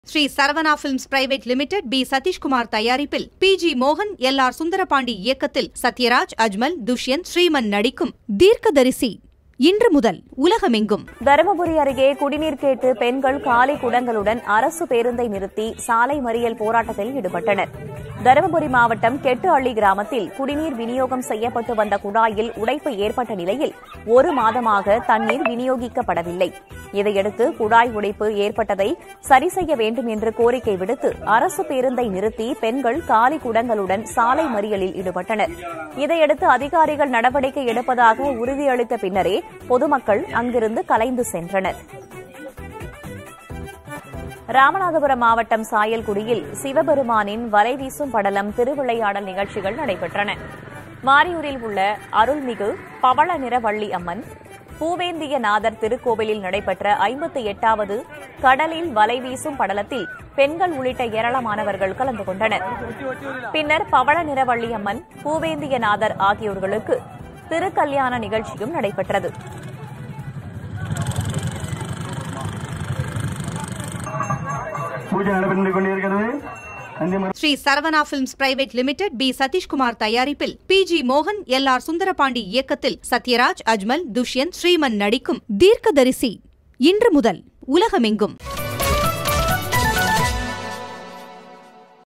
Sri Saravana films private limited P Satheeshkumar தயாரிப்பில் P G மோகன் L R Sundarapandi இயக்கத்தில் சத்யராஜ் அஜ்மல் துஷ்யந்த் ஸ்ரீமன் நடிக்கும் தீர்க்கதரிசி இன்று முதல் உலகமெங்கும் தருமபுரி அருகே குடிநீர் கேட்டு பெண்கள் காலி குடங்களுடன் அரசு பேருந்தை நிறுத்தி சாலை மறியல் போராட்டத்தில் ஈடுபட்டனர் தருமபுரி மாவட்டம் கெட்டு அள்ளி கிராமத்தில் குடிநீர் விநியோகம் செய்யப்பட்டு வந்த குழாயில் உடைப்பு ஏற்பட்ட நிலையில் ஒரு மாதமாக தண்ணீர் விநியோகிக்கப்படவில்லை இதையடுத்து குழாய் உடைப்பு ஏற்பட்டதை சரி செய்ய வேண்டும் என்று கோரிக்கை விடுத்து அரசு பேருந்தை நிறுத்தி பெண்கள் காலி குடங்களுடன் சாலை மறியலில் ஈடுபட்டனர் இதையடுத்து அதிகாரிகள் நடவடிக்கை எடுப்பதாக உறுதியளித்த பின்னரே பொதுமக்கள் அங்கிருந்து கலைந்து சென்றனர் ராமநாதபுரம் மாவட்டம் சாயல்குடியில் சிவபெருமானின் வலைவீசும் படலம் திருவிளையாடல் நிகழ்ச்சிகள் நடைபெற்றன மாரியூரில் உள்ள அருள்மிகு பவள நிற வள்ளி அம்மன் பூவேந்திய நாதர் திருக்கோவிலில் நடைபெற்ற ஐம்பத்தி எட்டாவது கடலில் வலைவீசும் படலத்தில் பெண்கள் உள்ளிட்ட ஏராளமானவர்கள் கலந்து கொண்டனர் பின்னர் பவள நிறவள்ளி அம்மன் பூவேந்திய நாதர் ஆகியோர்களுக்கு திருக்கல்யாண நிகழ்ச்சியும் நடைபெற்றது பூஜை நடைபெற்றுக் கொண்டிருக்கிறது Kannimara Sri Saravana films private limited P Satheeshkumar தயாரிப்பில் பி ஜி மோகன் எல் ஆர் சுந்தரபாண்டி இயக்கத்தில் சத்யராஜ் அஜ்மல் துஷ்யந்த் ஸ்ரீமன் நடிக்கும் தீர்க்கதரிசி இன்று முதல் உலகமெங்கும்